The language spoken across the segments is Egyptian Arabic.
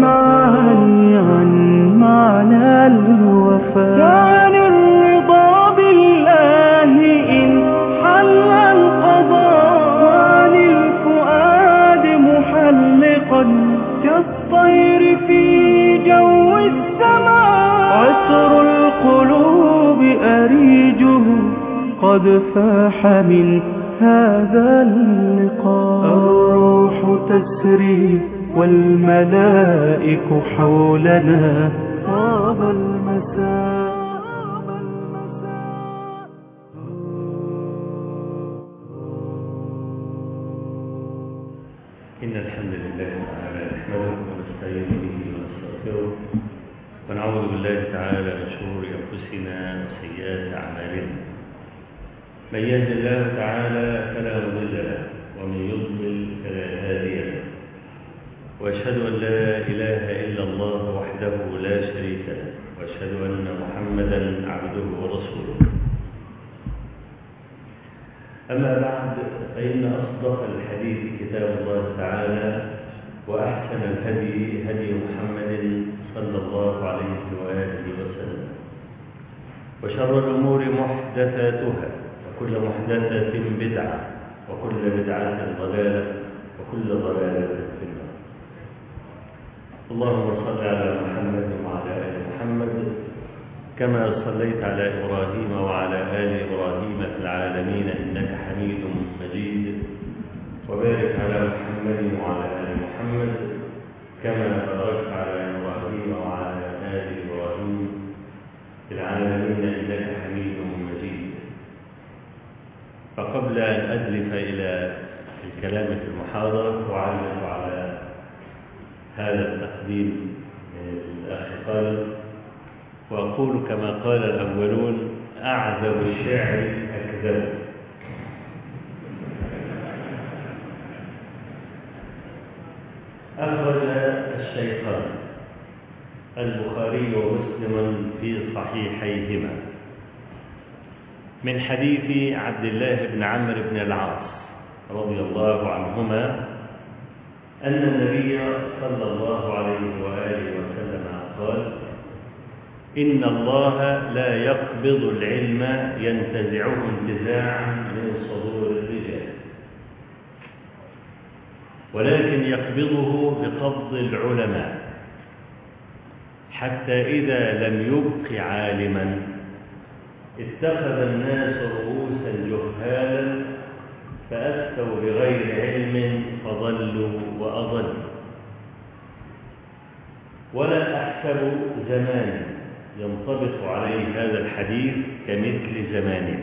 المعاني عن معنى الوفاء عن الرضا بالله إن حل القضاء عن الفؤاد محلقا كالطير في جو السماء عطر القلوب أريجه قد فاح من هذا اللقاء الروح تسري والملائك حولنا طاب المساء إن الحمد لله تعالى نحمده ونستعين به ونستغفره ونعوذ بالله تعالى من شرور أنفسنا وسيئات أعمالنا من يهد الله تعالى فلا مضل له ومن يضلل فلا هادي له وأشهد أن لا إله إلا الله وحده لا شريك له وأشهد أن محمدا عبده ورسوله أما بعد فإن أصدق الحديث كتاب الله تعالى وأحسن الهدي هدي محمد صلى الله عليه وآله وسلم وشر الأمور محدثاتها وكل محدثة بدعة وكل بدعة ضلالة وكل ضلالة في النار اللهم صل على محمد وعلى آل محمد كما صليت على إبراهيم وعلى آل إبراهيم في العالمين إنك حميد مجيد وبارك على محمد وعلى آل محمد كما باركت على إبراهيم وعلى آل إبراهيم في العالمين إنك حميد مجيد فقبل أن أدلف إلى الكلام في المحاضرة أعلق على هذا التقديم من الأخ قال وأقول كما قال الأولون أعذب الشعر أكذب أخرج الشيخان البخاري ومسلم في صحيحيهما من حديث عبد الله بن عمرو بن العاص رضي الله عنهما أن النبي صلى الله عليه وآله وسلم قال إن الله لا يقبض العلم ينتزعه انتزاعا من صدور الرجال ولكن يقبضه بقبض العلماء حتى إذا لم يبق عالما اتخذ الناس رؤوسا جهالا فأفتوا بغير علم فضلوا وأضلوا ولا أحسب زمانا ينطبق عليه هذا الحديث كمثل زماننا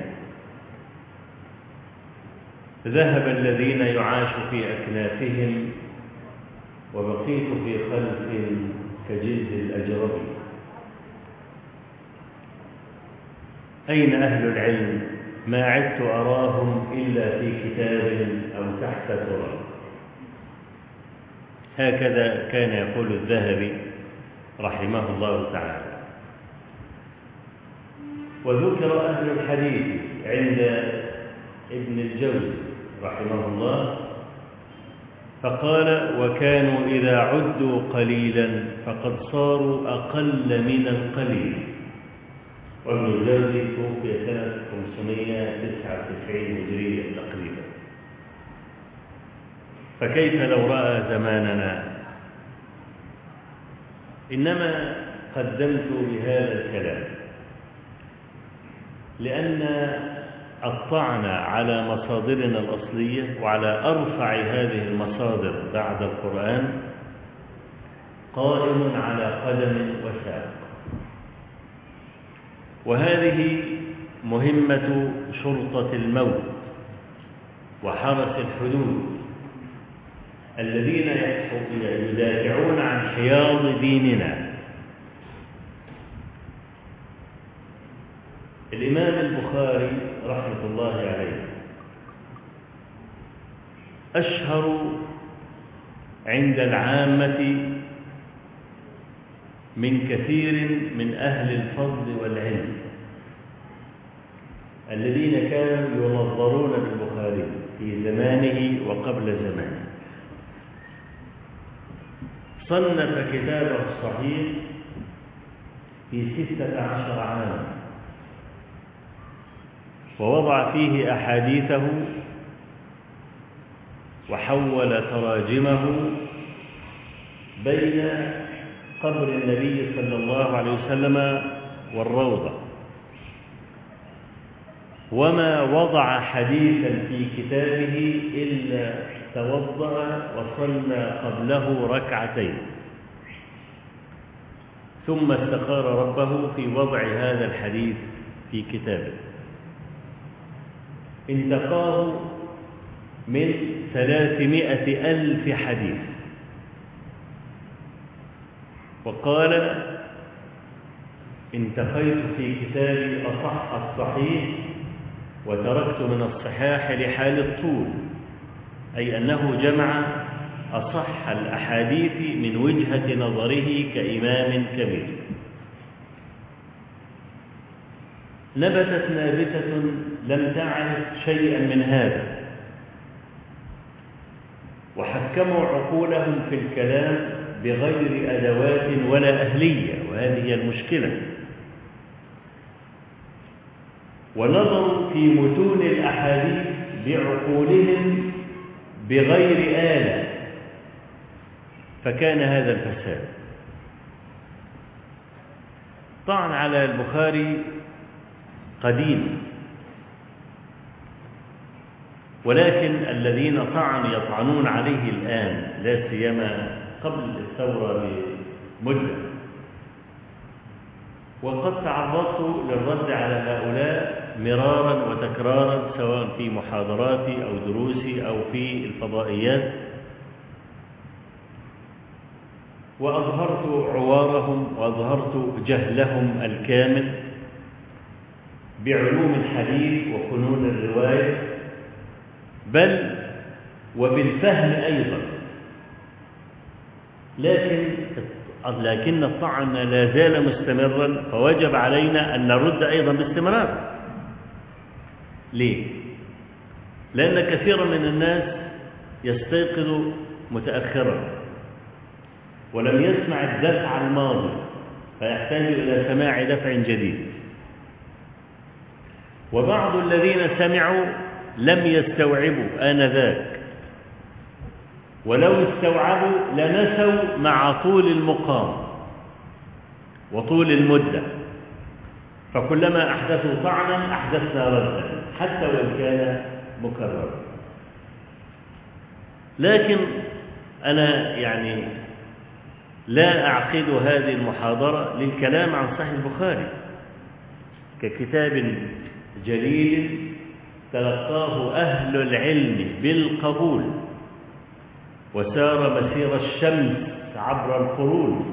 ذهب الذين يعاش في أكنافهم وبقيت في خلف كجلد الأجرب أين أهل العلم ما عدت أراهم إلا في كتاب أو تحت تراب هكذا كان يقول الذهبي رحمه الله تعالى وذكر أهل الحديث عند ابن الجوزي رحمه الله فقال وكانوا إذا عدوا قليلا فقد صاروا أقل من القليل وابن الجوزي توفي سنة 599 هجرية تقريبا فكيف لو رأى زماننا إنما قدمت بهذا الكلام لأن الطعن على مصادرنا الأصلية وعلى أرفع هذه المصادر بعد القرآن قائم على قدم وساق وهذه مهمة شرطة الموت وحرس الحدود الذين يدافعون عن حياض ديننا الإمام البخاري رحمة الله عليه أشهر عند العامة من كثير من أهل الفضل والعلم الذين كانوا ينظرون بالبخاري في زمانه وقبل زمانه صنف كتابه الصحيح في ستة عشر عاما ووضع فيه أحاديثه وحول تراجمه بين قبر النبي صلى الله عليه وسلم والروضة وما وضع حديثا في كتابه إلا توضأ وصلى قبله ركعتين ثم استخار ربه في وضع هذا الحديث في كتابه انتقاه من ثلاثمائة ألف حديث وقال انتقيت في كتابي أصح الصحيح وتركت من الصحاح لحال الطول أي أنه جمع أصح الأحاديث من وجهة نظره كإمام كبير نبتت نابتة لم تعرف شيئا من هذا وحكموا عقولهم في الكلام بغير أدوات ولا أهلية وهذه هي المشكلة ونظروا في متون الأحاديث بعقولهم بغير آلة فكان هذا الفساد طعن على البخاري قديم ولكن الذين طعن يطعنون عليه الآن لا سيما قبل الثورة بمدة وقد تعرضت للرد على هؤلاء مرارا وتكرارا سواء في محاضراتي أو دروسي أو في الفضائيات وأظهرت عوارهم وأظهرت جهلهم الكامل بعلوم الحديث وفنون الرواية بل وبالفهم أيضا لكن لكن الطعن لا زال مستمرا فوجب علينا أن نرد أيضا باستمرار ليه؟ لأن كثيرا من الناس يستيقظ متأخرا ولم يسمع الدفع الماضي فيحتاج إلى سماع دفع جديد وبعض الذين سمعوا لم يستوعبوا آنذاك ولو استوعبوا لنسوا مع طول المقام وطول المدة فكلما أحدثوا طعنا أحدثنا ردا حتى وإن كان مكررا لكن أنا يعني لا أعقد هذه المحاضرة للكلام عن صحيح البخاري ككتاب جليل تلقاه أهل العلم بالقبول وسار مسير الشمس عبر القرون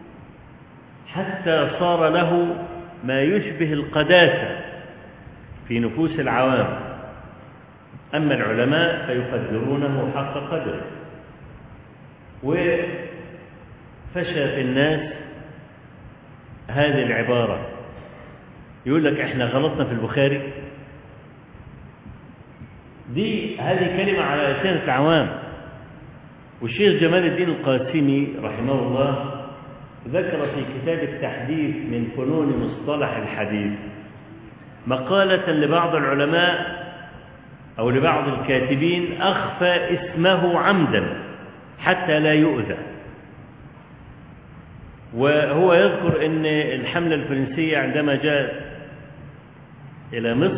حتى صار له ما يشبه القداسة في نفوس العوام أما العلماء فيقدرونه حق قدره وفشى في الناس هذه العبارة يقول لك احنا غلطنا في البخاري دي هذه كلمة على لسان العوام والشيخ جمال الدين القاسمي رحمه الله ذكر في كتاب التحديث من فنون مصطلح الحديث مقالة لبعض العلماء أو لبعض الكاتبين أخفى اسمه عمدا حتى لا يؤذى وهو يذكر أن الحملة الفرنسية عندما جاءت إلى مصر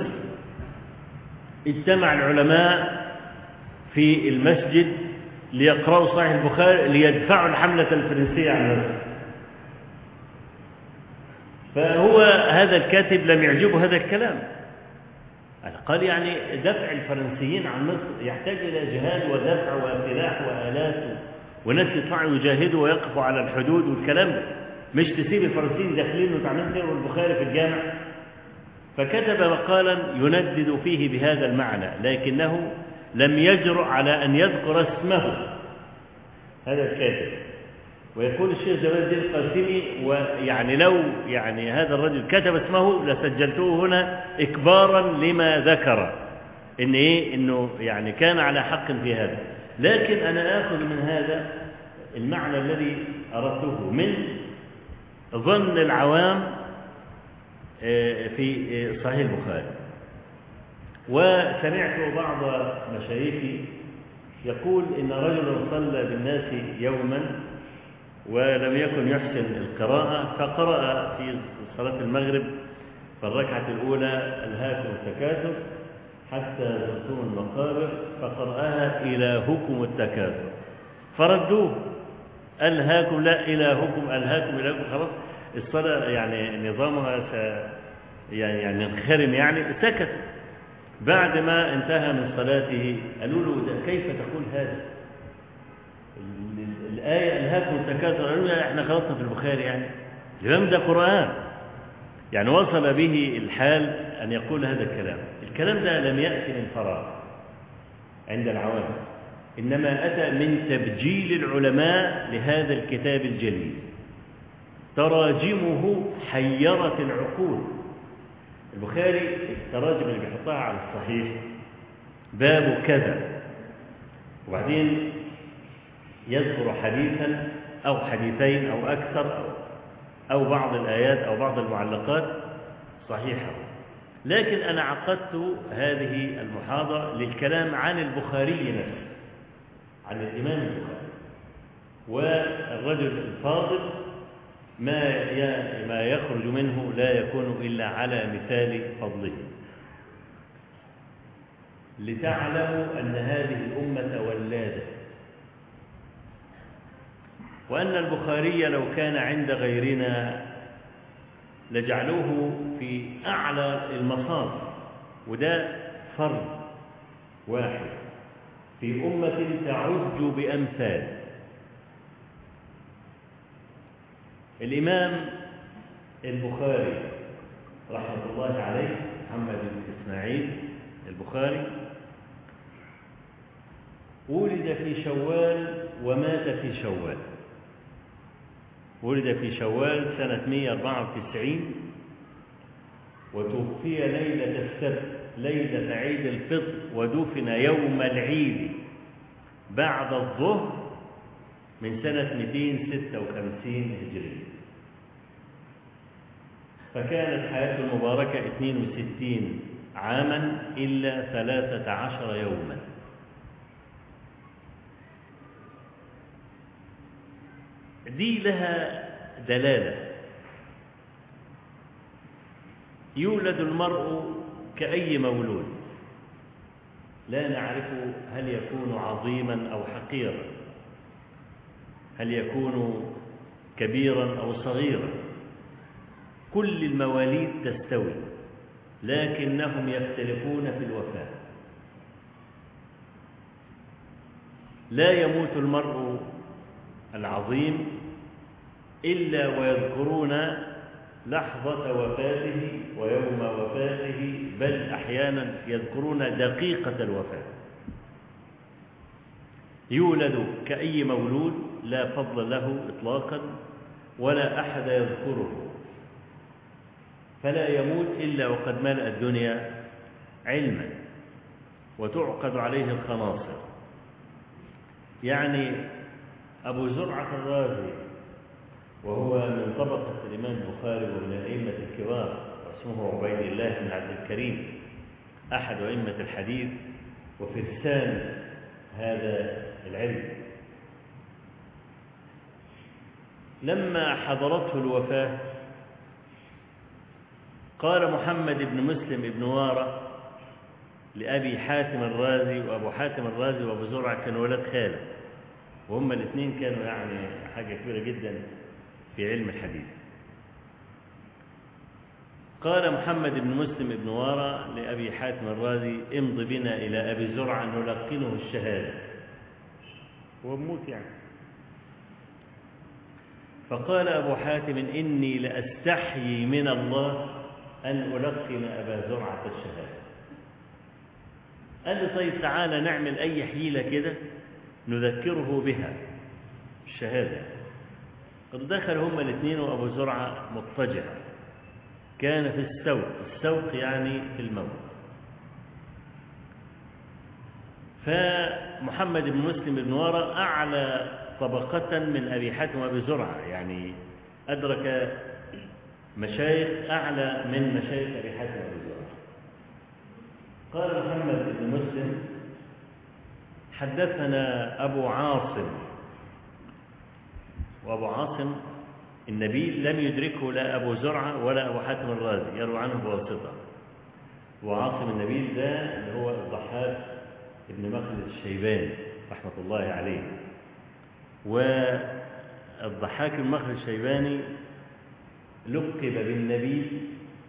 اجتمع العلماء في المسجد ليقرأوا صحيح البخاري ليدفعوا الحملة الفرنسية عن مصر فهو هذا الكاتب لم يعجبه هذا الكلام قال يعني دفع الفرنسيين عن مصر يحتاج إلى جهاد ودفع وسلاح وآلات وناس يطلعوا يجاهدوا ويقفوا على الحدود والكلام ده مش تسيب الفرنسيين داخلين وتعمل تقروا البخاري في الجامع فكتب مقالا يندد فيه بهذا المعنى لكنه لم يجرؤ على أن يذكر اسمه هذا الكاتب ويقول الشيخ جمال الدين القاسمي ويعني لو يعني هذا الرجل كتب اسمه لسجلته هنا إكبارا لما ذكر إن إيه إنه يعني كان على حق في هذا لكن أنا آخذ من هذا المعنى الذي أردته من ظن العوام في صحيح البخاري وسمعت بعض مشايخي يقول إن رجلا صلى بالناس يوما ولم يكن يحسن القراءة فقرأ في صلاة المغرب في الركعة الأولى ألهاكم التكاثر حتى زرتم المقابر فقرأها إلهكم التكاثر فردوه ألهاكم لا إلهكم ألهاكم إلهكم خلاص الصلاة يعني نظامها س يعني يعني انخرم يعني سكت بعد ما انتهى من صلاته قالوا له كيف تقول هذا الآية ألهاكم التكاثر قالوا له احنا خلصنا في البخاري يعني الإمام ده قرآن يعني وصل به الحال أن يقول هذا الكلام الكلام ده لم يأتي من فراغ عند العوام إنما أتى من تبجيل العلماء لهذا الكتاب الجليل تراجمه حيرت العقول البخاري التراجم اللي بيحطها على الصحيح باب كذا وبعدين يذكر حديثا أو حديثين أو أكثر أو, أو بعض الآيات أو بعض المعلقات صحيحة لكن أنا عقدت هذه المحاضرة للكلام عن البخاري نفسه عن الإمام البخاري والرجل الفاضل ما ما يخرج منه لا يكون إلا على مثال فضله لتعلموا أن هذه الأمة ولادة وأن البخاري لو كان عند غيرنا لجعلوه في أعلى المصاف وده فرد واحد في أمة تعج بأمثال الإمام البخاري رحمة الله عليه محمد بن إسماعيل البخاري ولد في شوال ومات في شوال ولد في شوال سنة 194 وتوفي ليلة السبت ليلة عيد الفطر ودفن يوم العيد بعد الظهر من سنة 256 هجرية فكانت حياته المباركة 62 عاما إلا 13 يوما دي لها دلالة يولد المرء كأي مولود لا نعرف هل يكون عظيما أو حقيرا هل يكون كبيرا أو صغيرا كل المواليد تستوي لكنهم يختلفون في الوفاة لا يموت المرء العظيم إلا ويذكرون لحظة وفاته ويوم وفاته بل أحيانا يذكرون دقيقة الوفاة يولد كأي مولود لا فضل له إطلاقا ولا أحد يذكره فلا يموت إلا وقد ملأ الدنيا علما وتعقد عليه الخناصر يعني أبو زرعة الرازي وهو من طبقة الإمام البخاري ومن الأئمة الكبار واسمه عبيد الله بن عبد الكريم أحد أئمة الحديث وفرسان هذا العلم لما حضرته الوفاة قال محمد بن مسلم بن وارة لأبي حاتم الرازي وأبو حاتم الرازي وأبو زرعة كانوا ولاد خالد وهم الاثنين كانوا يعني حاجة كبيرة جدا في علم الحديث قال محمد بن مسلم بن وارة لأبي حاتم الرازي امض بنا إلى أبي زرعة نلقنه الشهادة وموت يعني فقال أبو حاتم إني لأستحيي من الله أن ألقن أبا زرعة الشهادة قال لي طيب تعالى نعمل أي حيلة كده نذكره بها الشهادة قد دخل هما الاثنين وأبو زرعة مضطجع كان في السوق السوق يعني في الموت فمحمد بن مسلم بن ورى أعلى طبقة من أبي حاتم وأبي زرعة يعني أدرك مشايخ أعلى من مشايخ أبي حاتم وأبي زرعة قال محمد بن مسلم حدثنا أبو عاصم وأبو عاصم النبي لم يدركه لا أبو زرعة ولا أبو حاتم الرازي يروى عنه بواسطة وعاصم النبيل ده اللي هو الضحاك ابن مخلد الشيباني رحمة الله عليه والضحاك بن مخلد الشيباني لقب بالنبيل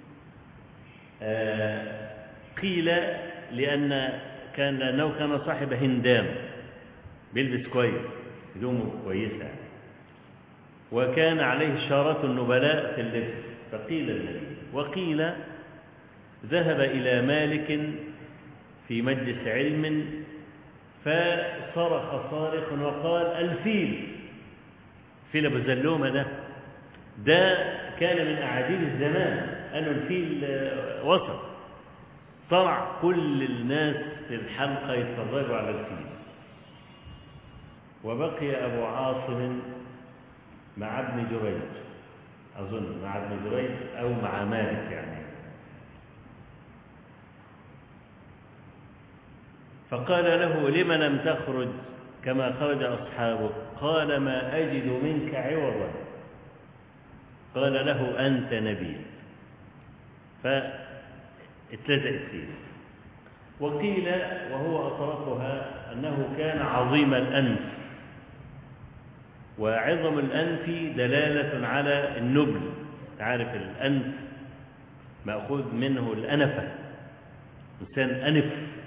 آه قيل لأن كان لأنه كان صاحب هندام بيلبس كويس هدومه كويسة وكان عليه شارة النبلاء في اللبس فقيل النبي وقيل ذهب إلى مالك في مجلس علم فصرخ صارخ وقال الفيل فيل أبو زلومة ده ده كان من أعاجيب الزمان قالوا الفيل وصل طلع كل الناس في الحلقة يتفرجوا على الفيل وبقي أبو عاصم مع ابن جريج أظن مع ابن جريج أو مع مالك يعني فقال له لم لم تخرج كما خرج أصحابك قال ما أجد منك عوضا قال له أنت نبي فاتلزقت فيه وقيل وهو أطرقها أنه كان عظيم الأنف وعظم الأنف دلالة على النبل تعرف الأنف مأخوذ منه الأنفة إنسان أنف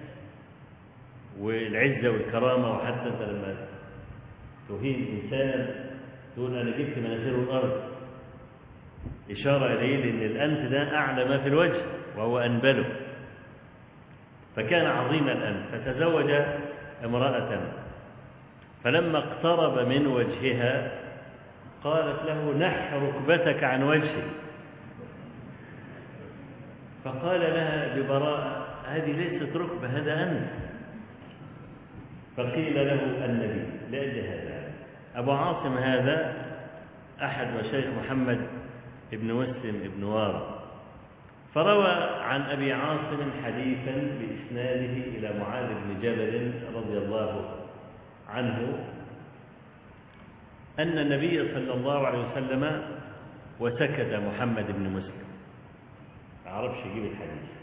والعزة والكرامة وحتى أنت لما تهين إنسان تقول أنا جبت مناخيره الأرض إشارة إليه لأن الأنف ده أعلى ما في الوجه وهو أنبله فكان عظيم الأنف فتزوج امرأة فلما اقترب من وجهها قالت له نح ركبتك عن وجهي فقال لها ببراءة هذه ليست ركبة هذا أنف فقيل له النبي لأجل هذا أبو عاصم هذا أحد مشايخ محمد بن مسلم بن وارى فروى عن أبي عاصم حديثا بإسناده إلى معاذ بن جبل رضي الله عنه أن النبي صلى الله عليه وسلم وسكت محمد بن مسلم ما عرفش يجيب الحديث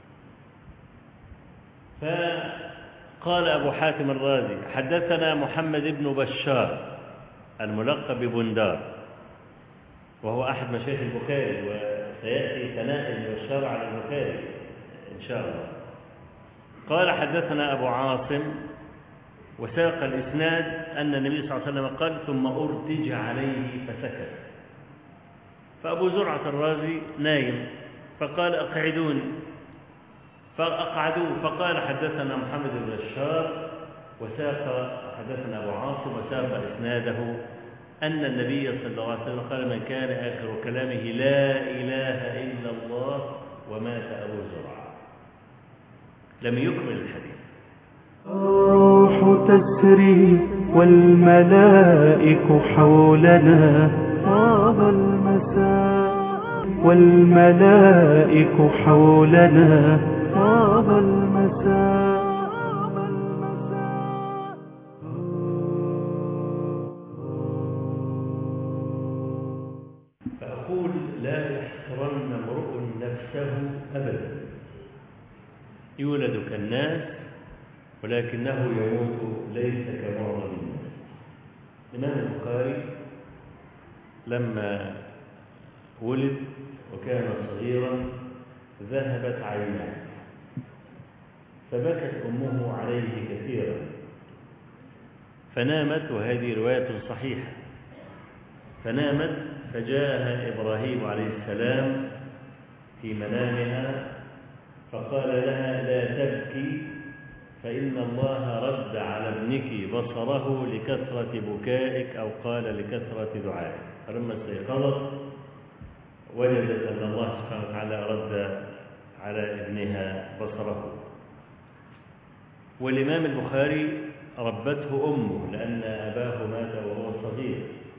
فقال أبو حاتم الرازي حدثنا محمد بن بشار الملقب ببندار وهو أحد مشايخ البخاري وسيأتي ثناء البشار على البخاري إن شاء الله قال حدثنا أبو عاصم وساق الإسناد أن النبي صلى الله عليه وسلم قال ثم أرتج عليه فسكت فأبو زرعة الرازي نايم فقال أقعدوني فأقعدوه فقال حدثنا محمد بن بشار وساق حدثنا أبو عاصم وساق إسناده أن النبي صلى الله عليه وسلم قال من كان آخر كلامه لا إله إلا الله ومات أبو زرعة لم يكمل الحديث الروح تسري والملائك حولنا طاب المساء والملائك حولنا طاب المساء فأقول لا يحقرن امرؤ نفسه أبدا يولد كالناس ولكنه يموت ليس كمعظم الناس الإمام البخاري لما ولد وكان صغيرا ذهبت عيناه فبكت أمه عليه كثيرا فنامت وهذه رواية صحيحة فنامت فجاءها إبراهيم عليه السلام في منامها فقال لها لا تبكي فإن الله رد على ابنك بصره لكثرة بكائك أو قال لكثرة دعائك فلما استيقظت وجدت أن الله سبحانه وتعالى رد على ابنها بصره والإمام البخاري ربته أمه لأن أباه مات وهو صغير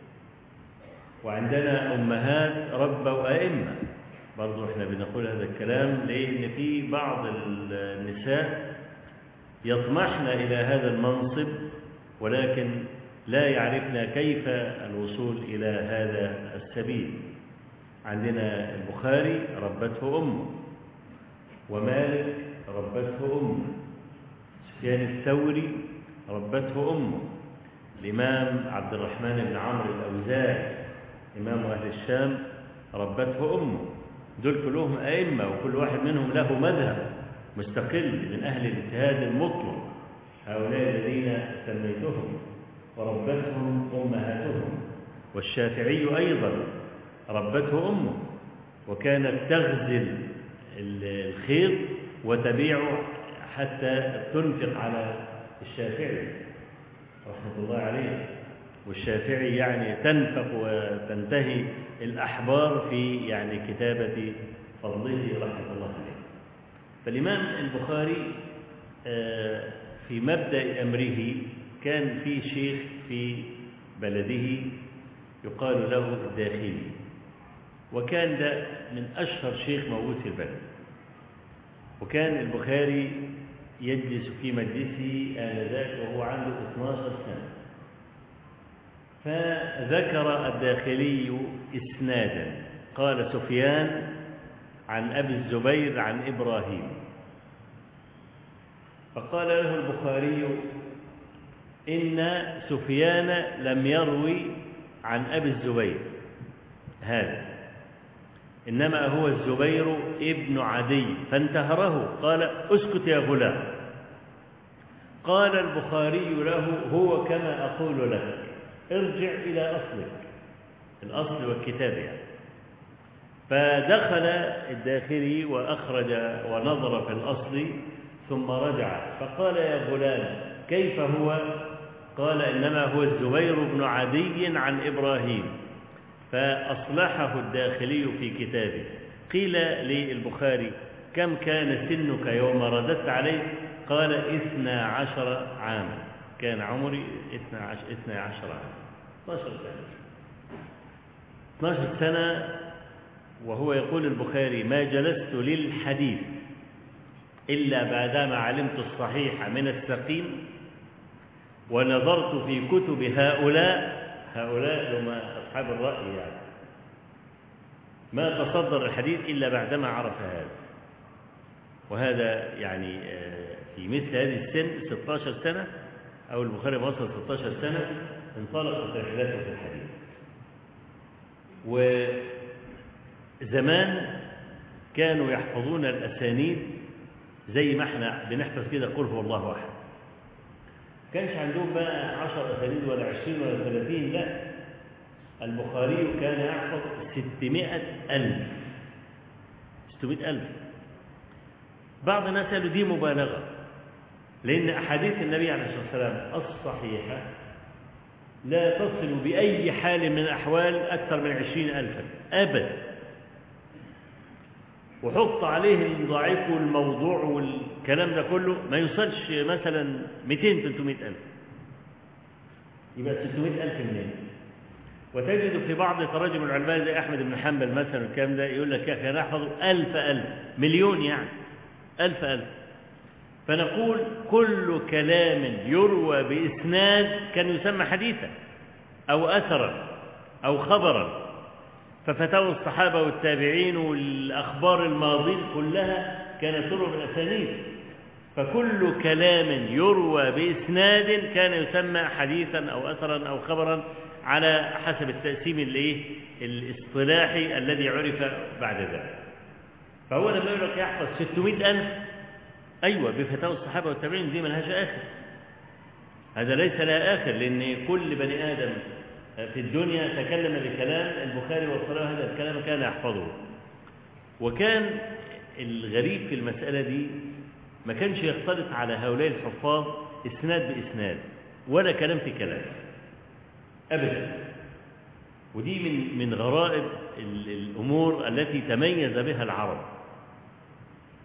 وعندنا أمهات ربوا أئمة برضو احنا بنقول هذا الكلام لأن في بعض النساء يطمحن إلى هذا المنصب ولكن لا يعرفن كيف الوصول إلى هذا السبيل عندنا البخاري ربته أمه ومالك ربته أمه سفيان الثوري ربته أمه الإمام عبد الرحمن بن عمرو الأوزاعي إمام أهل الشام ربته أمه دول كلهم أئمة وكل واحد منهم له مذهب مستقل من أهل الاجتهاد المطلق هؤلاء الذين سميتهم وربتهم أمهاتهم والشافعي أيضا ربته أمه وكانت تغزل الخيط وتبيعه حتى تنفق على الشافعي رحمة الله عليه والشافعي يعني تنفق وتنتهي الأحبار في يعني كتابة فضله رحمة الله عليه فالإمام البخاري في مبدأ أمره كان في شيخ في بلده يقال له الداخلي وكان ده من أشهر شيخ موجود في البلد وكان البخاري يجلس في مجلسه آنذاك وهو عنده 12 سنة فذكر الداخلي إسنادا قال سفيان عن أبي الزبير عن إبراهيم فقال له البخاري إن سفيان لم يروي عن أبي الزبير هذا إنما هو الزبير ابن عدي فانتهره قال اسكت يا غلام قال البخاري له هو كما أقول لك ارجع إلى أصلك الأصل والكتاب يعني فدخل الداخلي وأخرج ونظر في الأصل ثم رجع فقال يا غلام كيف هو قال إنما هو الزبير بن عدي عن إبراهيم فأصلحه الداخلي في كتابه قيل للبخاري كم كان سنك يوم رددت عليه قال اثنا عشر عاما كان عمري اثنا عشر, اثنا عشر عاما 12 سنة 12 سنة وهو يقول البخاري ما جلست للحديث إلا بعدما علمت الصحيح من السقيم ونظرت في كتب هؤلاء هؤلاء هم أصحاب الرأي يعني ما تصدر الحديث إلا بعدما عرف هذا وهذا يعني في مثل هذه السن 16 سنة أو البخاري وصل 16 سنة انطلقت رحلته في الحديث وزمان كانوا يحفظون الأسانيد زي ما احنا بنحفظ كده قل هو الله أحد كانش عندهم بقى 10 أسانيد ولا 20 ولا 30 لا البخاري كان يحفظ 600 ألف 600 ألف بعض الناس قالوا دي مبالغة لأن أحاديث النبي عليه الصلاة والسلام الصحيحة لا تصل بأي حال من الأحوال أكثر من عشرين ألفا أبدا وحط عليه الضعيف والموضوع والكلام ده كله ما يوصلش مثلا 200 300 ألف يبقى 600 ألف منين وتجد في بعض تراجم العلماء زي أحمد بن حنبل مثلا الكلام ده يقول لك يا أخي أنا أحفظ ألف ألف مليون يعني ألف ألف فنقول كل كلام يروى بإسناد كان يسمى حديثا أو أثرا أو خبرا ففتاوى الصحابة والتابعين والأخبار الماضين كلها كانت تروى بالأسانيد فكل كلام يروى بإسناد كان يسمى حديثا أو أثرا أو خبرا على حسب التقسيم الايه الاصطلاحي الذي عرف بعد ذلك فهو لما يقول لك يحفظ 600 ألف أيوة بفتاوى الصحابة والتابعين دي ملهاش آخر هذا ليس لها آخر لأن كل بني آدم في الدنيا تكلم بكلام البخاري والصلاة هذا الكلام كان يحفظه وكان الغريب في المسألة دي ما كانش يختلط على هؤلاء الحفاظ إسناد بإسناد ولا كلام في كلام أبدا ودي من من غرائب الأمور التي تميز بها العرب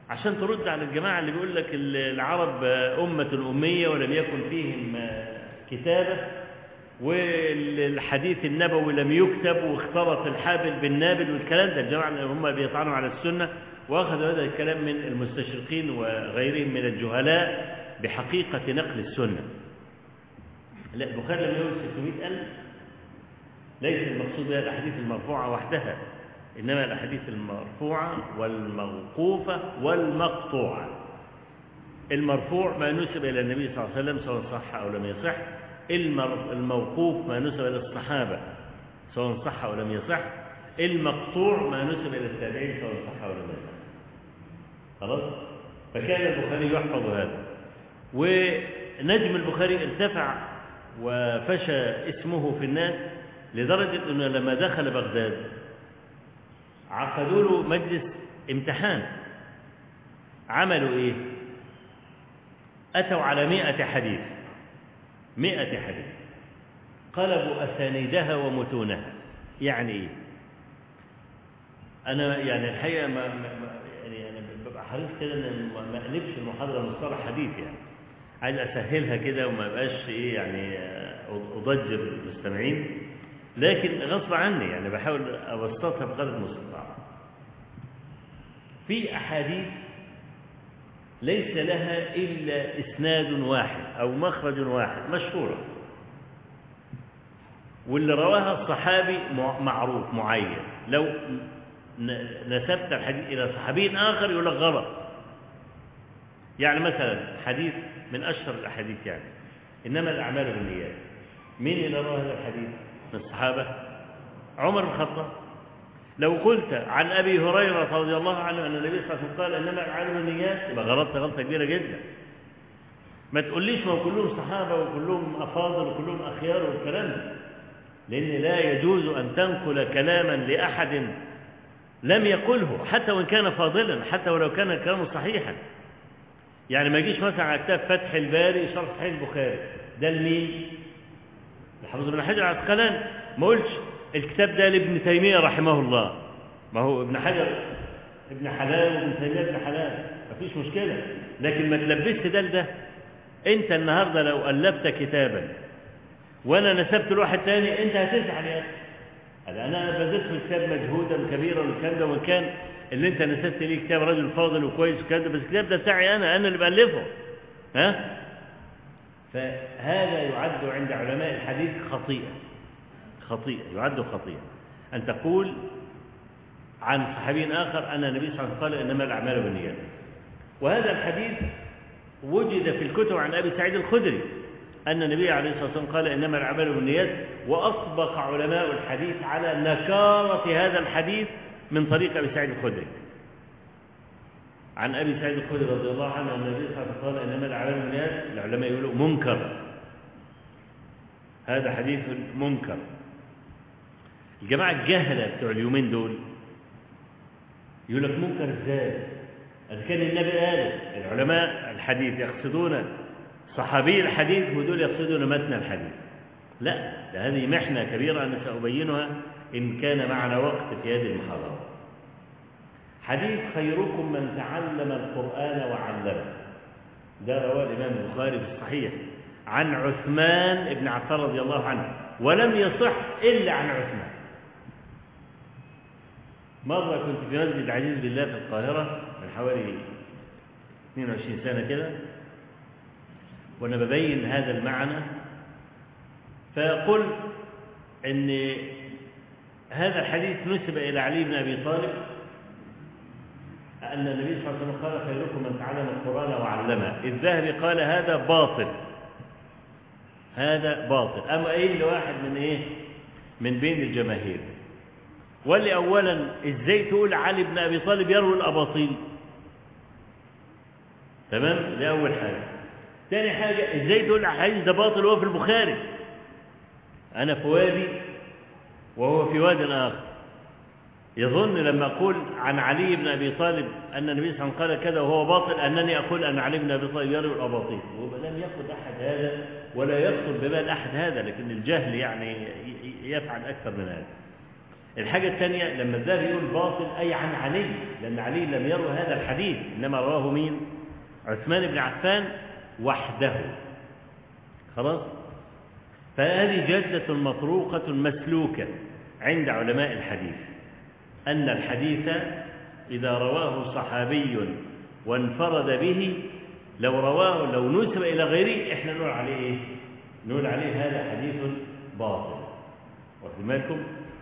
عشان ترد على الجماعة اللي بيقول لك العرب أمة أمية ولم يكن فيهم كتابة والحديث النبوي لم يكتب واختلط الحابل بالنابل والكلام ده الجماعة اللي هم بيطعنوا على السنة وأخذوا هذا الكلام من المستشرقين وغيرهم من الجهلاء بحقيقة نقل السنة لا البخاري لم يقول 600 ألف ليس المقصود بها الأحاديث المرفوعة وحدها إنما الأحاديث المرفوعة والموقوفة والمقطوعة المرفوع ما نسب إلى النبي صلى الله عليه وسلم سواء صح أو لم يصح الموقوف ما نسب إلى الصحابة سواء صح أو لم يصح المقطوع ما نسب إلى التابعين سواء صح أو لم يصح خلاص فكان البخاري يحفظ هذا ونجم البخاري ارتفع وفشى اسمه في الناس لدرجة أنه لما دخل بغداد عقدوا له مجلس امتحان عملوا ايه أتوا على مئة حديث مئة حديث قلبوا أسانيدها ومتونها يعني ايه أنا يعني الحقيقة ما, ما يعني أنا ببقى حريص كده إن ما أقلبش المحاضرة مصطلح حديث يعني عايز أسهلها كده وما بقاش إيه يعني أضجر المستمعين لكن غصب عني يعني بحاول أبسطها بقدر المستطاع في أحاديث ليس لها إلا إسناد واحد أو مخرج واحد مشهورة واللي رواها الصحابي معروف معين لو نسبت الحديث إلى صحابي آخر يقول لك غلط يعني مثلا حديث من أشهر الأحاديث يعني إنما الأعمال بالنيات مين اللي روى هذا الحديث من الصحابة عمر بن الخطاب لو قلت عن أبي هريرة رضي الله عنه أن النبي صلى الله عليه وسلم قال إنما الأعمال بالنيات يبقى غلطت غلطة كبيرة جدا ما تقوليش ما كلهم صحابة وكلهم أفاضل وكلهم أخيار والكلام ده لأن لا يجوز أن تنقل كلاما لأحد لم يقله حتى وإن كان فاضلا حتى ولو كان كلامه صحيحا يعني ما يجيش مثلا على كتاب فتح الباري شرح صحيح البخاري ده لمين؟ الحافظ بن حجر العسقلاني ما قلتش الكتاب ده لابن تيمية رحمه الله ما هو ابن حجر ابن حلال وابن تيمية ابن حلال ما فيش مشكلة لكن ما تلبست ده لده انت النهاردة لو ألفت كتابا وانا نسبت لواحد تاني انت هتزعل يا اخي انا بذلت في الكتاب مجهودا كبيرا والكلام ده وان كان اللي انت نسبت ليه كتاب راجل فاضل وكويس والكلام ده بس الكتاب ده بتاعي انا انا اللي بالفه ها فهذا يعد عند علماء الحديث خطيئة خطيئة يعد خطيئة أن تقول عن صحابي آخر أن النبي صلى الله عليه وسلم قال إنما الأعمال بالنيات وهذا الحديث وجد في الكتب عن أبي سعيد الخدري أن النبي عليه الصلاة والسلام قال إنما الأعمال بالنيات وأطبق علماء الحديث على نكارة هذا الحديث من طريق أبي سعيد الخدري عن أبي سعيد الخدري رضي الله عنه أن النبي صلى الله عليه وسلم قال إنما الأعمال بالنيات العلماء يقولوا منكر هذا حديث منكر الجماعة الجهلة بتوع اليومين دول يقول لك منكر ازاي؟ إذا كان النبي قال العلماء الحديث يقصدون صحابي الحديث ودول يقصدون متن الحديث لا ده هذه محنة كبيرة أنا سأبينها إن كان معنا وقت في هذه المحاضرة حديث خيركم من تعلم القرآن وعلمه ده رواه الإمام البخاري في الصحيح عن عثمان بن عفان رضي الله عنه ولم يصح إلا عن عثمان مرة كنت في مسجد عزيز بالله في القاهرة من حوالي 22 سنة كده وأنا ببين هذا المعنى فقلت أن هذا الحديث نسب إلى علي بن أبي طالب أن النبي صلى الله عليه وسلم قال خيركم من تعلم القرآن وعلمه الذهبي قال هذا باطل هذا باطل أما إيه لواحد من إيه من بين الجماهير واللي أولا إزاي تقول علي بن أبي طالب يروي الأباطيل تمام دي أول حاجة ثاني حاجة إزاي تقول الحديث ده باطل وهو في البخاري أنا في وادي وهو في واد آخر يظن لما أقول عن علي بن أبي طالب أن النبي صلى الله عليه وسلم قال كذا وهو باطل أنني أقول أن علي بن أبي طالب يروي الأباطيل لم يقل أحد هذا ولا يخطر ببال أحد هذا لكن الجهل يعني يفعل أكثر من هذا الحاجة الثانية لما الذهبي يقول باطل أي عن علي لأن علي لم يروي هذا الحديث إنما رواه مين عثمان بن عفان وحده خلاص فهذه جادة مطروقة مسلوكة عند علماء الحديث أن الحديث إذا رواه صحابي وانفرد به لو رواه لو نسب إلى غيره إحنا نقول عليه إيه؟ نقول عليه هذا حديث باطل واخد بالكم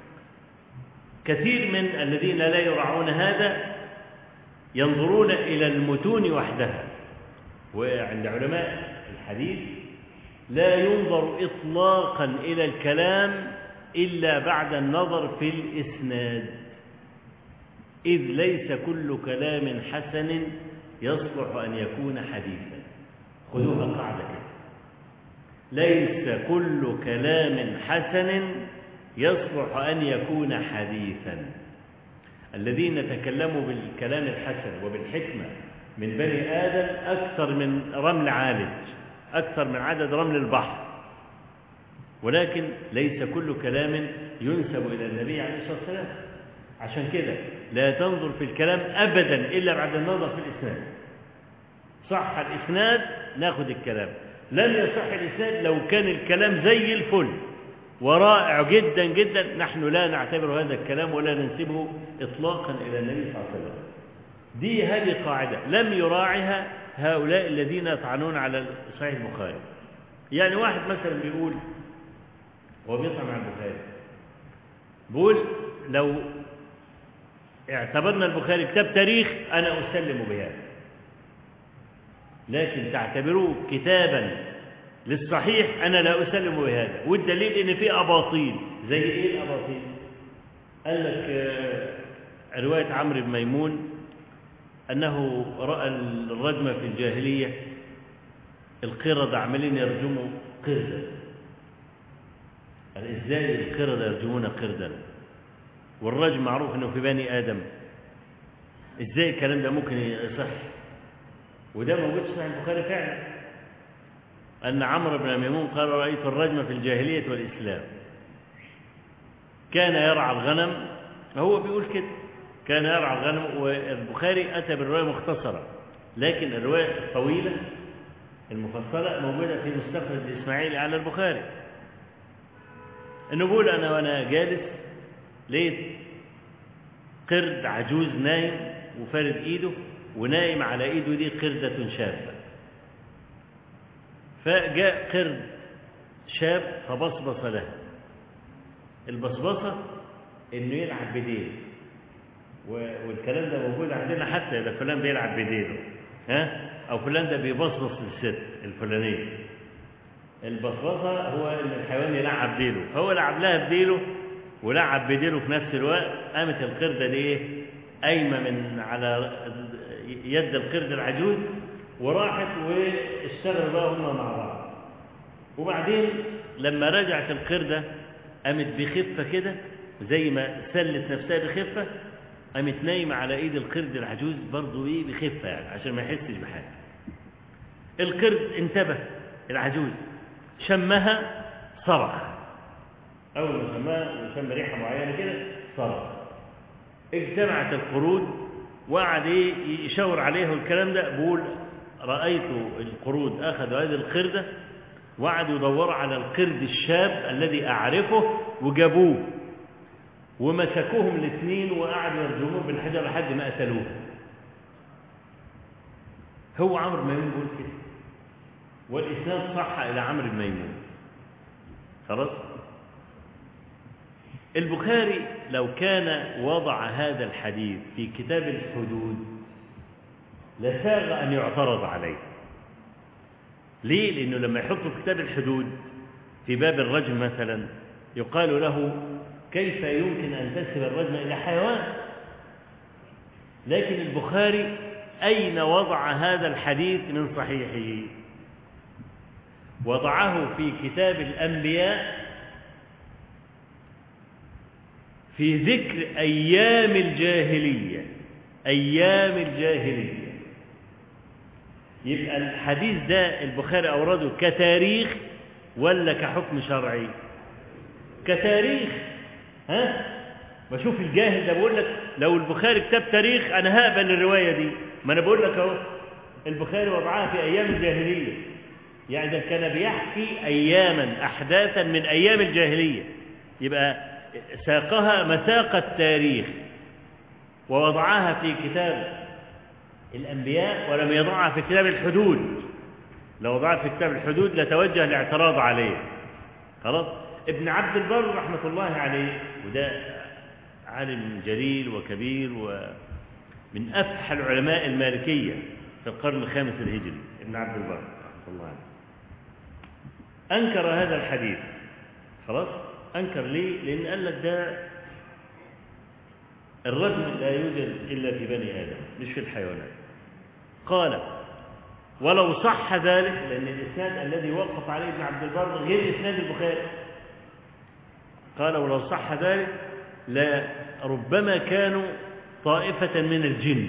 كثير من الذين لا يراعون هذا ينظرون إلى المتون وحدها وعند علماء الحديث لا ينظر إطلاقا إلى الكلام إلا بعد النظر في الإسناد إذ ليس كل كلام حسن يصلح أن يكون حديثا خذوها قاعدة كده ليس كل كلام حسن يصلح أن يكون حديثا الذين تكلموا بالكلام الحسن وبالحكمة من بني آدم أكثر من رمل عالج أكثر من عدد رمل البحر ولكن ليس كل كلام ينسب إلى النبي عليه الصلاة والسلام عشان كده لا تنظر في الكلام أبدا إلا بعد النظر في الإسناد صح الإسناد ناخد الكلام لم يصح الإسناد لو كان الكلام زي الفل ورائع جدا جدا نحن لا نعتبر هذا الكلام ولا ننسبه إطلاقا إلى النبي صلى الله عليه وسلم دي هذه قاعدة لم يراعها هؤلاء الذين يطعنون على صحيح البخاري يعني واحد مثلا بيقول هو بيطعن على البخاري بيقول لو اعتبرنا البخاري كتاب تاريخ أنا أسلم بهذا لكن تعتبروه كتابا للصحيح أنا لا أسلم بهذا والدليل إن في أباطيل زي إيه الأباطيل قال لك آه، رواية عمرو بن ميمون أنه رأى الرجم في الجاهلية القردة عمالين يرجموا قردة قال إزاي القردة يرجمون قردا والرجم معروف أنه في بني آدم إزاي الكلام ده ممكن يصح وده موجود في صحيح البخاري فعلا أن عمرو بن ميمون قال رأيت الرجم في الجاهلية والإسلام كان يرعى الغنم هو بيقول كده كان يرعى الغنم والبخاري أتى بالرواية مختصرة لكن الرواية الطويلة المفصلة موجودة في مستخرج الإسماعيلي على البخاري إنه بيقول أنا وأنا جالس لقيت قرد عجوز نايم وفارد إيده ونايم على إيده دي قردة شابة فجاء قرد شاب فبصبص له البصبصة إنه يلعب بديله والكلام ده موجود عندنا حتى إذا فلان بيلعب بديله ها أو فلان ده بيبصبص للست الفلانية البصبصة هو إن الحيوان يلعب ديله فهو لعب لها بديله ولعب بديله في نفس الوقت قامت القردة دي إيه قايمة من على يد القرد العجوز وراحت واشتغلوا بقى هم مع بعض وبعدين لما رجعت القردة قامت بخفة كده زي ما سلت نفسها بخفة قامت نايمة على ايد القرد العجوز برضه ايه بخفة يعني عشان ما يحسش بحاجة القرد انتبه العجوز شمها صرخ أول ما شمها وشم ريحة معينة كده صرخ اجتمعت القرود وقعد ايه يشاور عليه الكلام ده بيقول رأيت القرود أخذوا هذه القردة وقعدوا يدوروا على القرد الشاب الذي أعرفه وجابوه ومسكوهم الاثنين وقعدوا يرجموه بالحجر لحد ما قتلوه هو عمرو بن ميمون بيقول كده والإسناد صح إلى عمرو بن ميمون خلاص البخاري لو كان وضع هذا الحديث في كتاب الحدود لساغ أن يعترض عليه ليه؟ لأنه لما يحطه في كتاب الحدود في باب الرجم مثلا يقال له كيف يمكن أن تنسب الرجم إلى حيوان لكن البخاري أين وضع هذا الحديث من صحيحه وضعه في كتاب الأنبياء في ذكر أيام الجاهلية أيام الجاهلية يبقى الحديث ده البخاري أورده كتاريخ ولا كحكم شرعي كتاريخ ها بشوف الجاهل ده بقول لك لو البخاري كتاب تاريخ انا هقبل الروايه دي ما انا بقول لك اهو البخاري وضعها في ايام الجاهليه يعني ده كان بيحكي اياما احداثا من ايام الجاهليه يبقى ساقها مساق التاريخ ووضعها في كتاب الانبياء ولم يضعها في كتاب الحدود لو وضعها في كتاب الحدود لتوجه الاعتراض عليه خلاص ابن عبد البر رحمه الله عليه وده عالم جليل وكبير ومن أفحى العلماء المالكية في القرن الخامس الهجري ابن عبد البر رحمه الله عليه أنكر هذا الحديث خلاص أنكر ليه لأن قال لك ده الرجل لا يوجد إلا في بني آدم مش في الحيوانات قال ولو صح ذلك لأن الإسناد الذي وقف عليه ابن عبد البر غير إسناد البخاري قال ولو صح ذلك لربما كانوا طائفة من الجن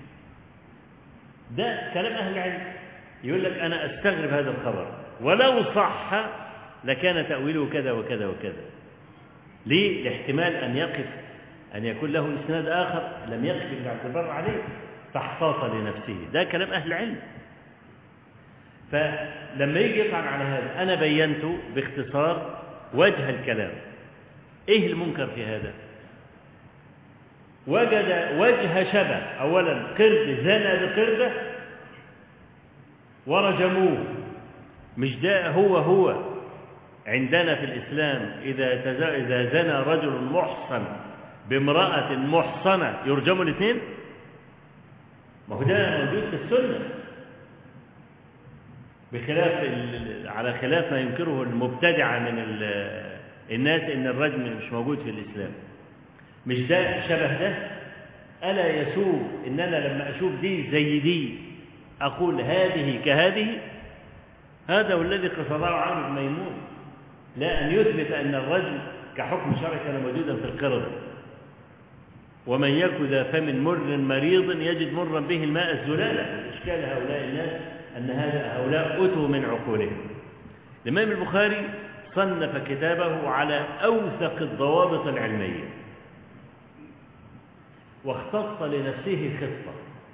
ده كلام أهل العلم يقول لك أنا أستغرب هذا الخبر ولو صح لكان تأويله كذا وكذا وكذا ليه؟ لاحتمال أن يقف أن يكون له إسناد آخر لم يقف ابن عبد البر عليه فاحتاط لنفسه ده كلام أهل العلم فلما يجي يطعن على هذا أنا بينت باختصار وجه الكلام إيه المنكر في هذا وجد وجه شبه أولا قرد زنى بقردة ورجموه مش ده هو هو عندنا في الإسلام إذا إذا زنى رجل محصن بامرأة محصنة يرجموا الاثنين ما هو ده موجود في السنة بخلاف على خلاف ما ينكره المبتدعة من الناس إن الرجم مش موجود في الإسلام مش ده شبه ده ألا يسوء إن أنا لما أشوف دي زي دي أقول هذه كهذه هذا هو الذي قصده عامر بن ميمون لا أن يثبت أن الرجم كحكم شرعي كان موجودا في القردة ومن يك ذا فم مر مريض يجد مرا به الماء الزلالة إشكال هؤلاء الناس أن هذا هؤلاء أتوا من عقولهم الإمام البخاري صنف كتابه على أوثق الضوابط العلمية واختص لنفسه خطة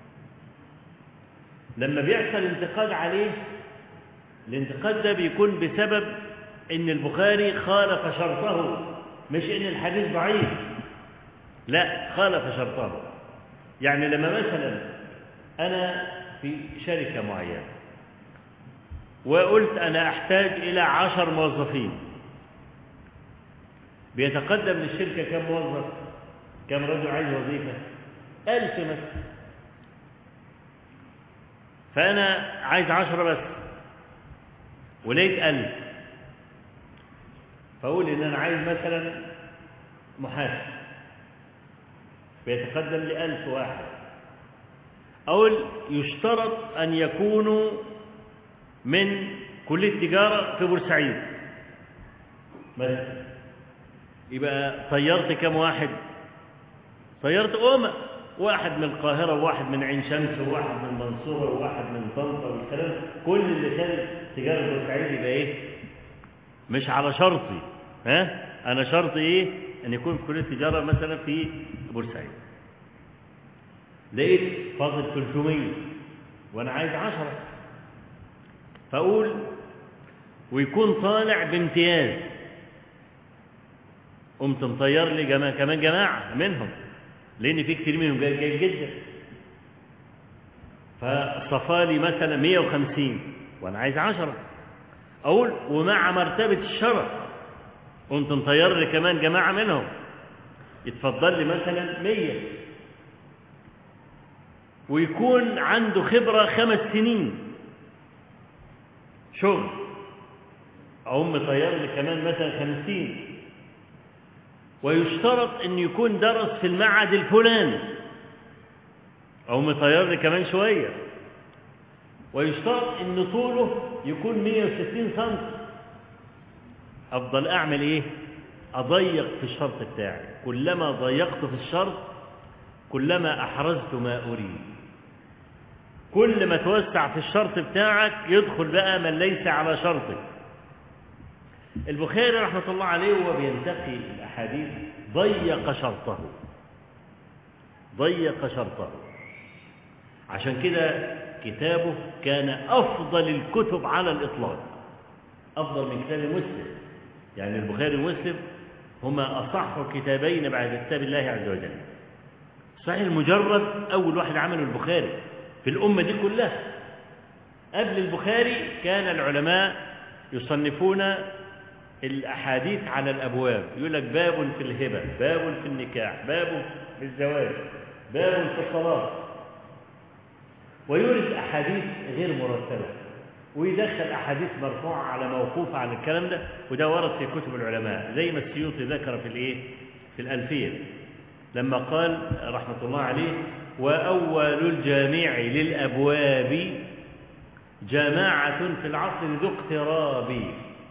لما بيحصل انتقاد عليه الانتقاد ده بيكون بسبب ان البخاري خالف شرطه مش ان الحديث ضعيف لا خالف شرطه يعني لما مثلا انا في شركة معينة وقلت انا احتاج الى عشر موظفين بيتقدم للشركة كم موظف كم رجل عايز وظيفة ألف مثلا فأنا عايز عشرة بس ولقيت ألف فأقول إن أنا عايز مثلا محاسب بيتقدم لألف واحد أقول يشترط أن يكونوا من كلية تجارة في بورسعيد مثلا يبقى طيرت كم واحد طيرت أمة واحد من القاهرة وواحد من عين شمس وواحد من المنصورة وواحد من طنطا والكلام كل اللي كان تجارة بورسعيد يبقى إيه؟ مش على شرطي ها؟ أنا شرطي إيه؟ أن يكون في كلية تجارة مثلا في بورسعيد. لقيت فاضل 300 وأنا عايز 10 فأقول ويكون طالع بامتياز قمت مطير لي جماعة كمان جماعة منهم لأن في كتير منهم جيد جيد جدا فصفالي مثلا 150 وأنا عايز 10 أقول ومع مرتبة الشرف قمت مطير لي كمان جماعة منهم يتفضل لي مثلا 100 ويكون عنده خبرة خمس سنين شغل أقوم مطير لي كمان مثلا خمسين ويشترط أن يكون درس في المعهد الفلاني أو مطير لي كمان شوية ويشترط أن طوله يكون 160 سم أفضل أعمل إيه؟ أضيق في الشرط بتاعي كلما ضيقت في الشرط كلما أحرزت ما أريد كل ما توسع في الشرط بتاعك يدخل بقى من ليس على شرطك البخاري رحمة الله عليه وهو بينتقي الأحاديث ضيق شرطه ضيق شرطه عشان كده كتابه كان أفضل الكتب على الإطلاق أفضل من كتاب مسلم يعني البخاري ومسلم هما أصح كتابين بعد كتاب الله عز وجل صحيح المجرد أول واحد عمله البخاري في الأمة دي كلها قبل البخاري كان العلماء يصنفون الأحاديث على الأبواب يقول لك باب في الهبة باب في النكاح باب في الزواج باب في الصلاة ويورد أحاديث غير مرتبة ويدخل أحاديث مرفوعة على موقوفة على الكلام ده وده ورد في كتب العلماء زي ما السيوطي ذكر في الإيه في الألفية لما قال رحمة الله عليه وأول الجامع للأبواب جماعة في العصر ذو اقتراب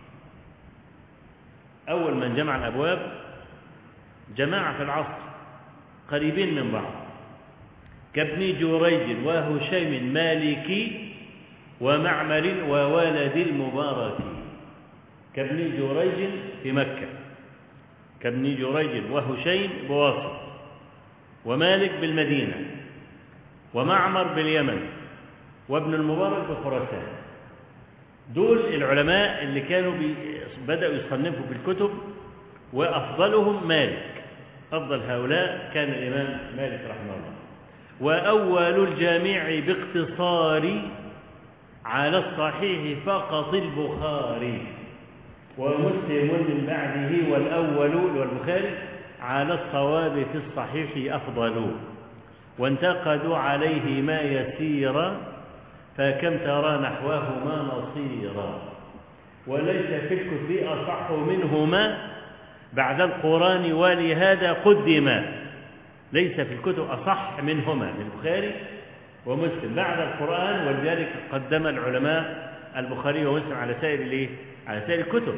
أول من جمع الأبواب جماعة في العصر قريبين من بعض كابن جريج وهشيم مالكي ومعمر وولد المبارك كابن جريج في مكة كابن جريج وهشيم بواصل ومالك بالمدينة ومعمر باليمن وابن المبارك بخراسان دول العلماء اللي كانوا بي بدأوا يصنفوا في الكتب وأفضلهم مالك أفضل هؤلاء كان الإمام مالك رحمه الله وأول الجامع باقتصار على الصحيح فقط البخاري ومسلم من بعده والأول والبخاري على الصواب في الصحيح أفضل وانتقدوا عليه ما يسير فكم ترى نحوهما نصيرا وليس في الكتب أصح منهما بعد القرآن ولهذا قدما ليس في الكتب أصح منهما من البخاري ومسلم بعد القرآن ولذلك قدم العلماء البخاري ومسلم على سائر الايه؟ على سائر الكتب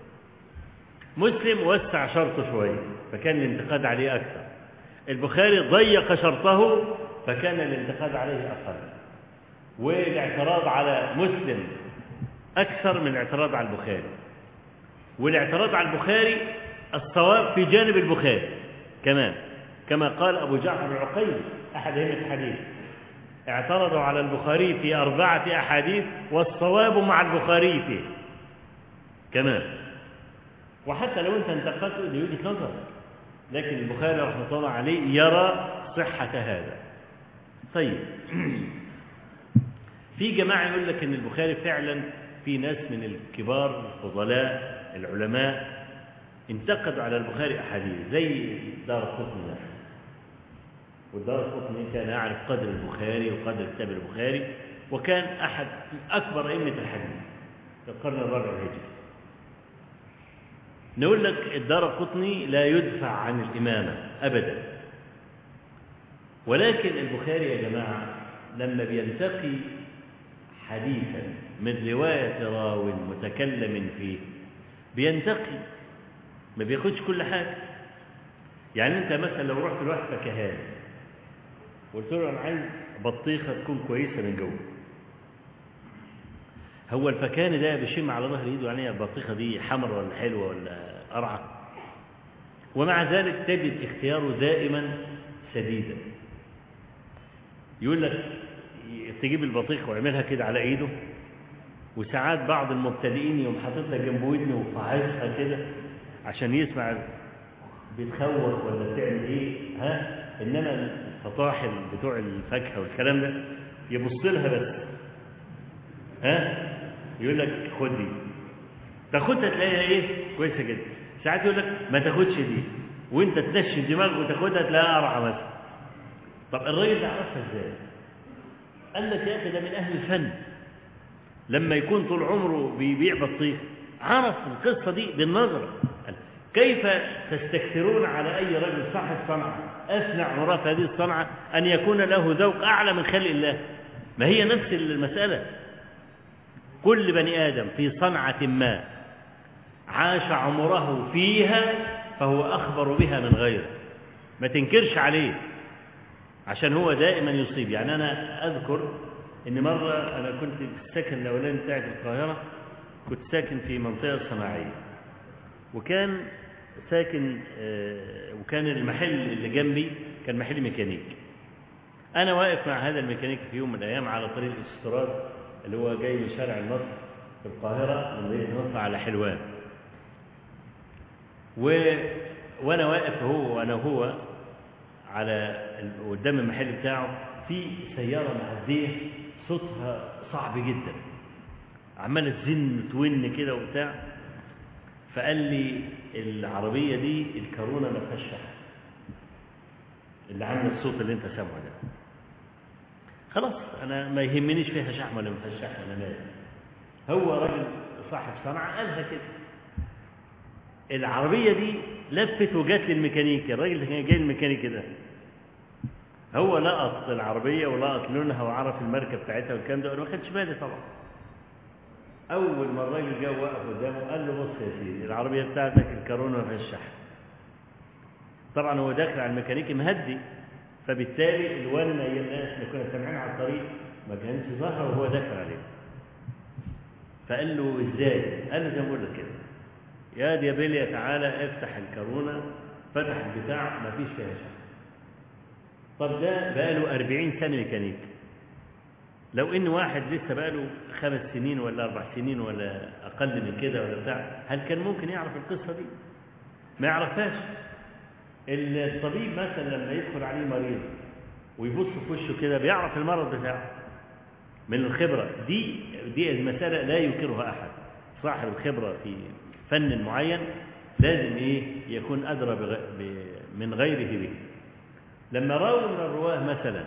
مسلم وسع شرطه شوية فكان الانتقاد عليه أكثر البخاري ضيق شرطه فكان الانتقاد عليه أقل والاعتراض على مسلم أكثر من الاعتراض على البخاري والاعتراض على البخاري الصواب في جانب البخاري كمان كما قال أبو جعفر العقيلي أحد أئمة الحديث اعترضوا على البخاري في أربعة أحاديث والصواب مع البخاري فيه كمان وحتى لو أنت انتقدته دي وجهة نظر لكن البخاري رحمه الله عليه يرى صحة هذا طيب في جماعة يقول لك إن البخاري فعلا في ناس من الكبار الفضلاء العلماء انتقدوا على البخاري أحاديث زي دار القطني والدار القطني كان يعرف قدر البخاري وقدر كتاب البخاري وكان أحد أكبر أئمة الحديث في القرن الرابع الهجري نقول لك الدار القطني لا يدفع عن الإمامة أبدا ولكن البخاري يا جماعة لما بينتقي حديثا من رواية راو متكلم فيه بينتقي ما بياخدش كل حاجة يعني أنت مثلا لو رحت لواحد فكهاني قلت له أنا عايز بطيخة تكون كويسة من جوه هو الفكاني ده بيشم على ظهر ايده يعني البطيخة دي حمر ولا حلوة ولا قرعة ومع ذلك تجد اختياره دائما سديدا يقول لك تجيب البطيخ ويعملها كده على ايده وساعات بعض المبتدئين يوم حاطط لك جنب ودنه وفعصها كده عشان يسمع بتخوف ولا بتعمل ايه ها انما الفطاحل بتوع الفاكهه والكلام ده يبص لها بس ها يقول لك خد دي تاخدها تلاقيها ايه كويسه جدا ساعات يقول لك ما تاخدش دي وانت تنشف دماغك وتاخدها تلاقيها قرعه مثلا طب الراجل ده عرفها ازاي قال لك يا اخي ده من اهل الفن لما يكون طول عمره بيبيع بطيخ عرف القصه دي بالنظره كيف تستكثرون على اي رجل صاحب صنعه اصنع وراء هذه الصنعه ان يكون له ذوق اعلى من خلق الله ما هي نفس المساله كل بني ادم في صنعه ما عاش عمره فيها فهو اخبر بها من غيره ما تنكرش عليه عشان هو دائما يصيب يعني انا اذكر ان مره انا كنت في السكن الاولاني بتاعي في القاهره كنت ساكن في منطقه صناعيه وكان ساكن آه، وكان المحل اللي جنبي كان محل ميكانيك أنا واقف مع هذا الميكانيك في يوم من الأيام على طريق الاستراد اللي هو جاي من شارع النصر في القاهرة من مدينة النصر على حلوان و... وأنا واقف هو وأنا هو على ال- قدام المحل بتاعه في سيارة معدية صوتها صعب جدا عمالة تزن تون كده وبتاع فقال لي العربية دي الكورونا ما فيهاش شحن اللي عامل الصوت اللي انت سامعه ده خلاص انا ما يهمنيش فيها شحم ولا ما فيهاش شحم انا مالي هو راجل صاحب صنعة قالها كده العربية دي لفت وجات للميكانيكي الراجل اللي كان جاي الميكانيكي ده هو لقط العربية ولقط لونها وعرف الماركة بتاعتها والكلام ده وانا ما خدش بالي طبعا أول ما الراجل جه وقف قدامه قال له بص يا سيدي العربية بتاعتك الكورونا ما فيهاش شحن طبعا هو داخل على الميكانيكي مهدي فبالتالي الوان ايام الناس اللي كنا سامعين على الطريق ما كانش ظاهره وهو داخل عليه فقال له ازاي؟ قال له زي ما بقول لك كده يا ديابيليا تعالى افتح الكورونا فتح البتاع ما فيش فيها شحن طب ده بقى له 40 سنه ميكانيك لو ان واحد لسه بقى له خمس سنين ولا اربع سنين ولا اقل من كده ولا بتاع هل كان ممكن يعرف القصه دي؟ ما يعرفهاش الطبيب مثلا لما يدخل عليه مريض ويبص في وشه كده بيعرف المرض بتاعه من الخبرة دي دي المسألة لا ينكرها أحد صاحب الخبرة في فن معين لازم إيه يكون أدرى بغ... ب... من غيره به لما راوي من الرواه مثلا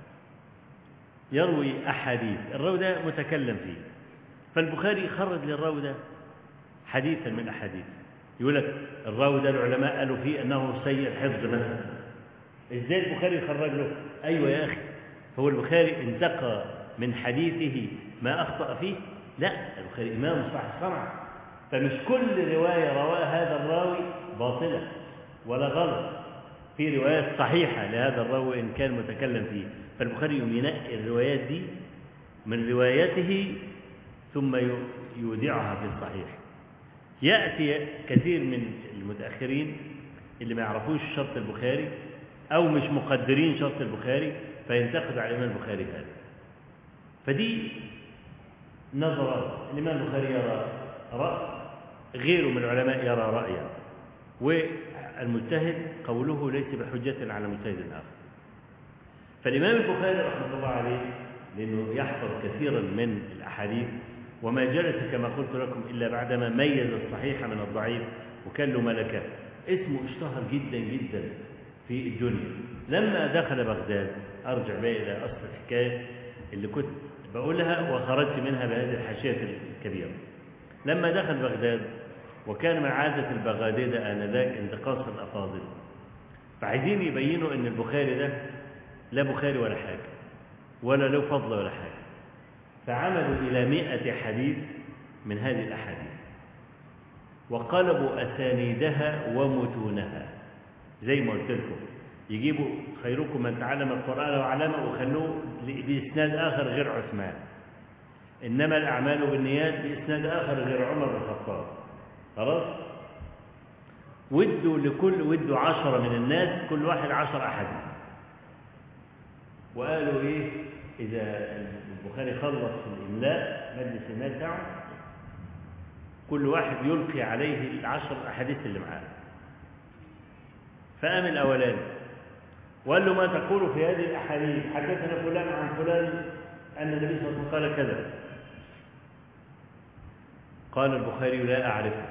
يروي أحاديث الراوي ده متكلم فيه فالبخاري خرج للراوي ده حديثا من الأحاديث يقول لك الراوي ده العلماء قالوا فيه انه سيء الحفظ مثلا ازاي البخاري يخرج له ايوه يا اخي هو البخاري انتقى من حديثه ما اخطا فيه لا البخاري امام صاحب صنعه فمش كل روايه رواها هذا الراوي باطله ولا غلط في روايات صحيحه لهذا الراوي ان كان متكلم فيه فالبخاري يوم ينقي الروايات دي من رواياته ثم يودعها في الصحيح يأتي كثير من المتأخرين اللي ما يعرفوش شرط البخاري أو مش مقدرين شرط البخاري فينتقدوا على الإمام البخاري هذا فدي نظرات الإمام البخاري يرى رأي غيره من العلماء يرى رأيا والمجتهد قوله ليس بحجة على مجتهد آخر فالإمام البخاري رحمه الله عليه لأنه يحفظ كثيرا من الأحاديث وما جلس كما قلت لكم إلا بعدما ميز الصحيح من الضعيف وكان له ملكة اسمه اشتهر جدا جدا في الدنيا لما دخل بغداد أرجع بقى إلى أصل الحكاية اللي كنت بقولها وخرجت منها بهذه الحاشية الكبيرة لما دخل بغداد وكان من عادة البغادلة آنذاك انتقاص الأفاضل فعايزين يبينوا أن البخاري ده لا بخاري ولا حاجة ولا له فضل ولا حاجة فعملوا إلى مئة حديث من هذه الأحاديث وقلبوا أسانيدها ومتونها زي ما قلت لكم يجيبوا خيركم من تعلم القرآن وعلمه وخلوه بإسناد آخر غير عثمان إنما الأعمال بالنيات بإسناد آخر غير عمر بن الخطاب خلاص ودوا لكل ودوا عشرة من الناس كل واحد عشر أحاديث وقالوا إيه إذا البخاري خلص الإملاء مجلس الإملاء بتاعه كل واحد يلقي عليه العشر أحاديث اللي معاه فقام الأولاني وقال له ما تقول في هذه الأحاديث حدثنا فلان عن فلان أن النبي صلى الله عليه وسلم قال كذا قال البخاري لا أعرفه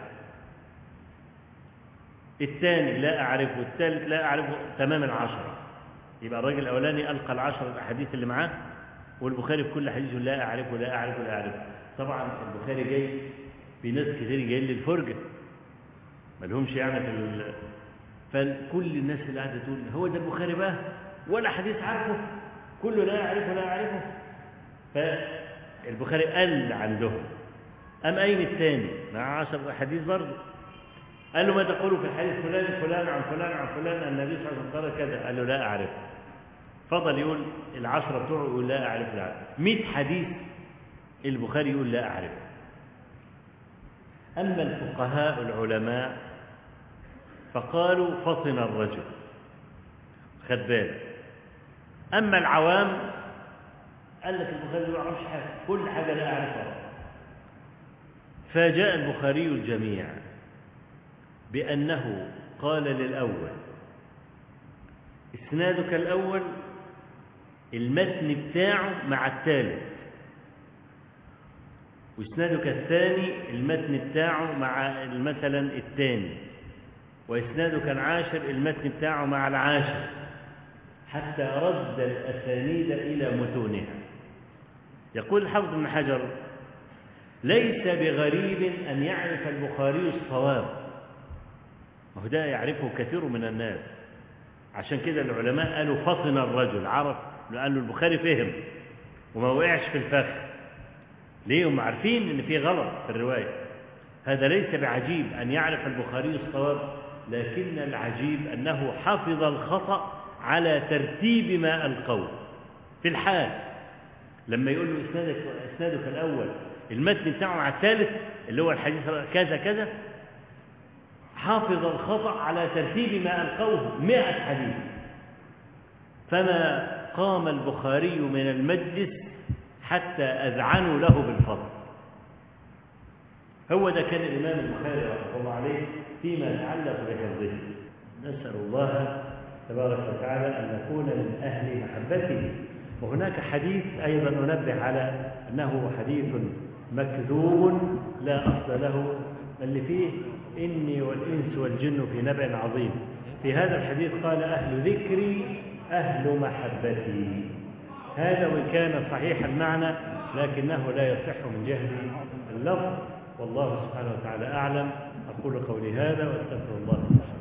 الثاني لا أعرفه الثالث لا أعرفه تمام العشرة يبقى الراجل الأولاني ألقى العشر الأحاديث اللي معاه والبخاري في كل حديث لا أعرفه لا أعرفه لا أعرفه طبعا البخاري جاي في ناس كتير جايين للفرجة ما لهمش يعني في ال... فكل الناس اللي قاعدة تقول هو ده البخاري بقى ولا حديث عارفه كله لا أعرفه لا أعرفه فالبخاري قل عندهم أم أين الثاني مع عشر أحاديث برضه قال له ما تقول في الحديث فلان فلان عن فلان عن فلان أن النبي صلى الله عليه وسلم قال كذا قال له لا أعرفه فضل يقول العشرة بتوعه يقول لا أعرف لا أعرف 100 حديث البخاري يقول لا أعرف أما الفقهاء العلماء فقالوا فطن الرجل خد بالك أما العوام قال لك البخاري ما يعرفش حاجة كل حاجة لا أعرفها فجاء البخاري الجميع بأنه قال للأول إسنادك الأول المتن بتاعه مع الثالث وإسنادك الثاني المتن بتاعه مع مثلا الثاني وإسنادك العاشر المتن بتاعه مع العاشر حتى رد الأسانيد إلى متونها يقول الحافظ بن حجر ليس بغريب أن يعرف البخاري الصواب ما هو ده يعرفه كثير من الناس عشان كده العلماء قالوا فطن الرجل عرف لأنه البخاري فهم وما وقعش في الفخ ليه هم عارفين ان في غلط في الرواية هذا ليس بعجيب أن يعرف البخاري الصواب لكن العجيب أنه حفظ الخطأ على ترتيب ما القول في الحال لما يقول له إسنادك, إسنادك الأول المتن بتاعه مع الثالث اللي هو الحديث كذا كذا حافظ الخطأ على ترتيب ما ألقوه مئة حديث فما قام البخاري من المجلس حتى أذعنوا له بالفضل هو ده كان الإمام البخاري رحمه الله عليه فيما يتعلق بحفظه نسأل الله تبارك وتعالى أن نكون من أهل محبته وهناك حديث أيضا ننبه على أنه حديث مكذوب لا أصل له اللي فيه إني والإنس والجن في نبع عظيم في هذا الحديث قال أهل ذكري أهل محبتي هذا وإن كان صحيح المعنى لكنه لا يصح من جهة اللفظ والله سبحانه وتعالى أعلم أقول قولي هذا وأستغفر الله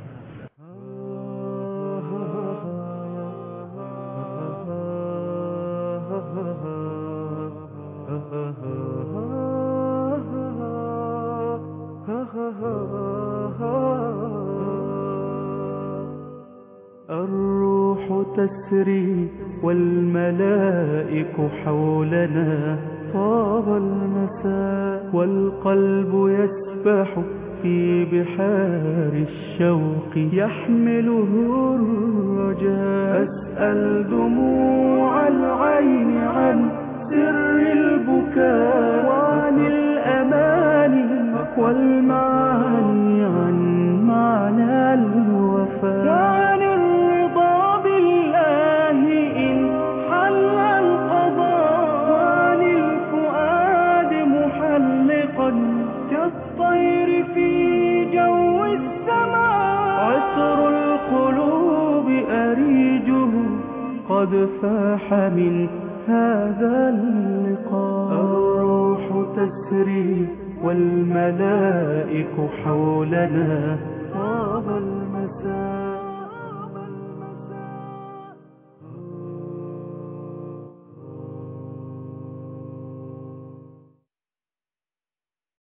الروح تسري والملائك حولنا طاب المساء والقلب يسبح في بحار الشوق يحمله الرجاء أسأل دموع العين عن سر البكاء وعن الأماني والمعاني عن معنى الوفاء وعن الرضا بالله إن حل القضاء وعن الفؤاد محلقا كالطير في جو السماء عطر القلوب أريجه قد فاح من هذا اللقاء الروح تسري والملائك حولنا